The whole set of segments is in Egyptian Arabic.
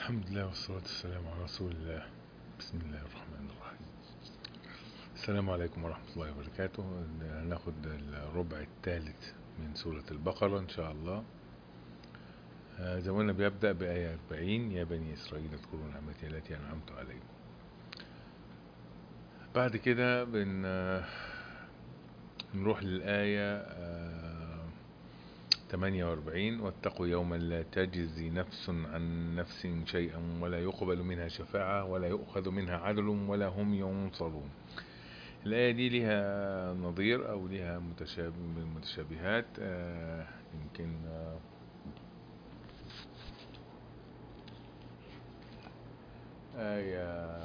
الحمد لله والصلاة والسلام على رسول الله بسم الله الرحمن الرحيم السلام عليكم ورحمة الله وبركاته هناخد الربع الثالث من سورة البقرة إن شاء الله آه، زماننا بيبدأ بآية 40 يا بني إسرائيل اذكروا نعمتي التي أنعمت عليكم بعد كده بن آه، نروح للآية آه، 48 واتقوا يوما لا تجزي نفس عن نفس شيئا ولا يقبل منها شفاعة ولا يؤخذ منها عدل ولا هم ينصرون الآية دي لها نظير أو لها متشابه من المتشابهات آه، يمكن آه، آية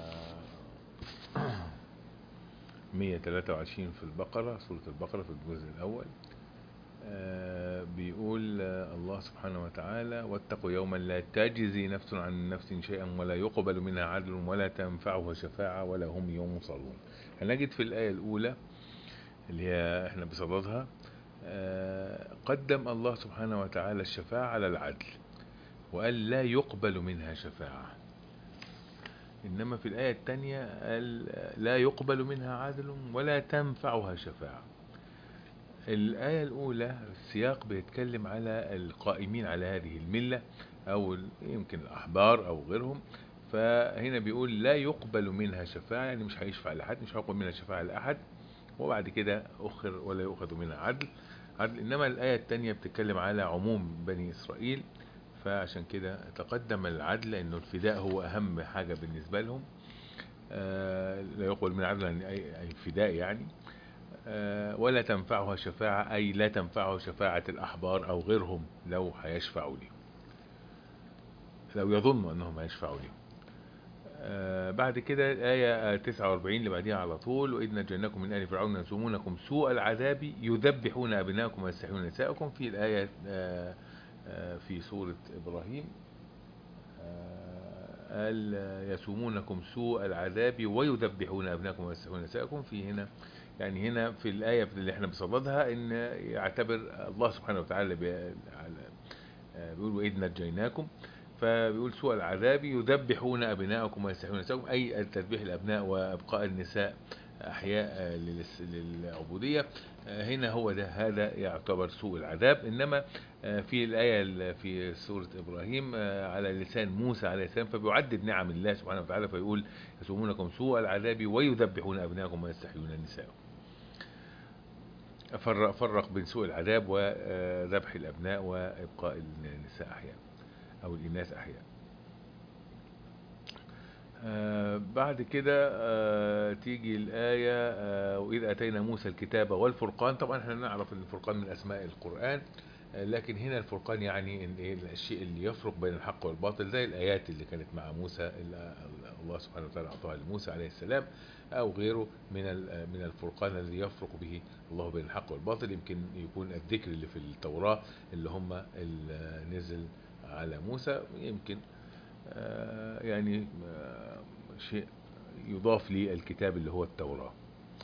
123 في البقرة سورة البقرة في الجزء الأول آه، بيقول آه، الله سبحانه وتعالى واتقوا يوما لا تجزي نفس عن نفس شيئا ولا يقبل منها عدل ولا تنفعها شفاعة ولا هم ينصرون هنجد في الآية الأولى اللي هي احنا بصددها آه، قدم الله سبحانه وتعالى الشفاعة على العدل وقال لا يقبل منها شفاعة إنما في الآية الثانية قال لا يقبل منها عدل ولا تنفعها شفاعة الآية الأولى السياق بيتكلم على القائمين على هذه الملة أو ال- يمكن الأحبار أو غيرهم فهنا بيقول لا يقبل منها شفاعة يعني مش هيشفع لأحد مش هيقبل منها شفاعة لأحد وبعد كده أخر ولا يؤخذ منها عدل عدل إنما الآية الثانية بتتكلم على عموم بني إسرائيل فعشان كده تقدم العدل إنه الفداء هو أهم حاجة بالنسبة لهم آه، لا يقبل من عدل يعني أي أي فداء يعني آه، ولا تنفعها شفاعة أي لا تنفعه شفاعة الأحبار أو غيرهم لو هيشفعوا لي لو يظنوا أنهم هيشفعوا لي آه، بعد كده الآية 49 اللي بعديها على طول وإذ نجيناكم من آل فرعون يسومونكم سوء العذاب يذبحون أبناءكم ويستحيون نساءكم في الآية آه، آه، في سورة إبراهيم آه، قال آه، يسومونكم سوء العذاب ويذبحون أبناءكم ويستحيون نساءكم في هنا يعني هنا في الآية اللي احنا بصددها ان يعتبر الله سبحانه وتعالى بي- على- آه، بيقول وإذ نجيناكم فبيقول سوء العذاب يذبحون أبناءكم ويستحيون نساءكم أي تذبيح الأبناء وإبقاء النساء أحياء آه، للس- للعبودية آه، هنا هو ده هذا يعتبر سوء العذاب إنما آه، في الآية ال- في سورة إبراهيم آه، على لسان موسى عليه السلام فبيعدد نعم الله سبحانه وتعالى فيقول يسومونكم سوء العذاب ويذبحون أبناءكم ويستحيون نساءكم فرق, فرق بين سوء العذاب وذبح الأبناء وإبقاء النساء أحياء أو الإناث أحياء آه، بعد كده آه، تيجي الآية آه، وإذ أتينا موسى الكتاب والفرقان طبعا احنا نعرف ان الفرقان من أسماء القرآن آه، لكن هنا الفرقان يعني إن إيه الشيء اللي يفرق بين الحق والباطل زي الآيات اللي كانت مع موسى اللي الله سبحانه وتعالى أعطاها لموسى عليه السلام أو غيره من ال- من الفرقان الذي يفرق به الله بين الحق والباطل يمكن يكون الذكر اللي في التوراة اللي هم اللي نزل على موسى يمكن آه، يعني آه، شيء يضاف للكتاب اللي هو التوراة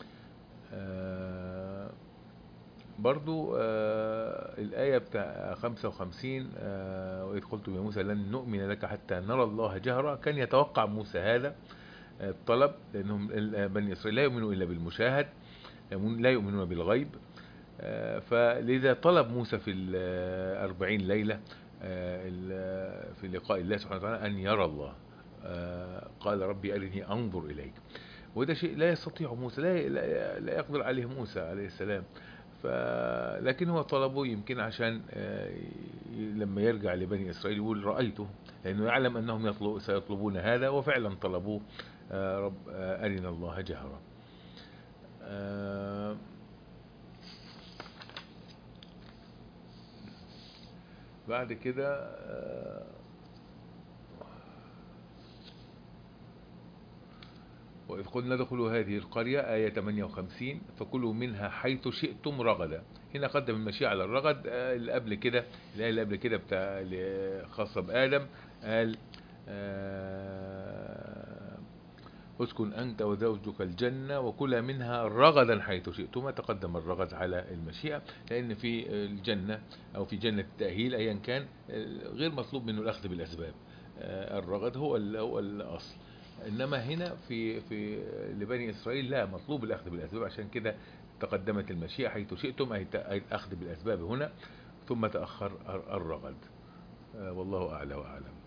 آه، برضو آه، الآية بتاع 55 آه، وإذ قلتم يا موسى لن نؤمن لك حتى نرى الله جهرا كان يتوقع موسى هذا آه، الطلب لأنهم ال- بني إسرائيل لا يؤمنوا إلا بالمشاهد يؤمنون- لا يؤمنون بالغيب آه، فلذا طلب موسى في الأربعين ليلة آه، ال- في لقاء الله سبحانه وتعالى أن يرى الله آه، قال ربي أرني أنظر إليك وده شيء لا يستطيع موسى لا, لا, لا يقدر عليه موسى عليه السلام ف... لكن هو طلبه يمكن عشان آه، ي- لما يرجع لبني إسرائيل يقول رأيته لأنه يعلم أنهم يطلب سيطلبون هذا وفعلا طلبوه آه، رب آه، أرنا الله جهرا آه، بعد كده آه، وإذ قلنا ادخلوا هذه القرية آية 58 فكلوا منها حيث شئتم رغدا هنا قدم المشيئة على الرغد آه، اللي قبل كده الآية اللي قبل كده بتاع اللي خاصة بآدم قال آه، اسكن أنت وزوجك الجنة وكلا منها رغدا حيث شئتما تقدم الرغد على المشيئة لأن في الجنة أو في جنة التأهيل أيا كان غير مطلوب منه الأخذ بالأسباب الرغد هو هو الأصل إنما هنا في في لبني إسرائيل لا مطلوب الأخذ بالأسباب عشان كده تقدمت المشيئة حيث شئتم أي الأخذ بالأسباب هنا ثم تأخر الرغد والله أعلى وأعلم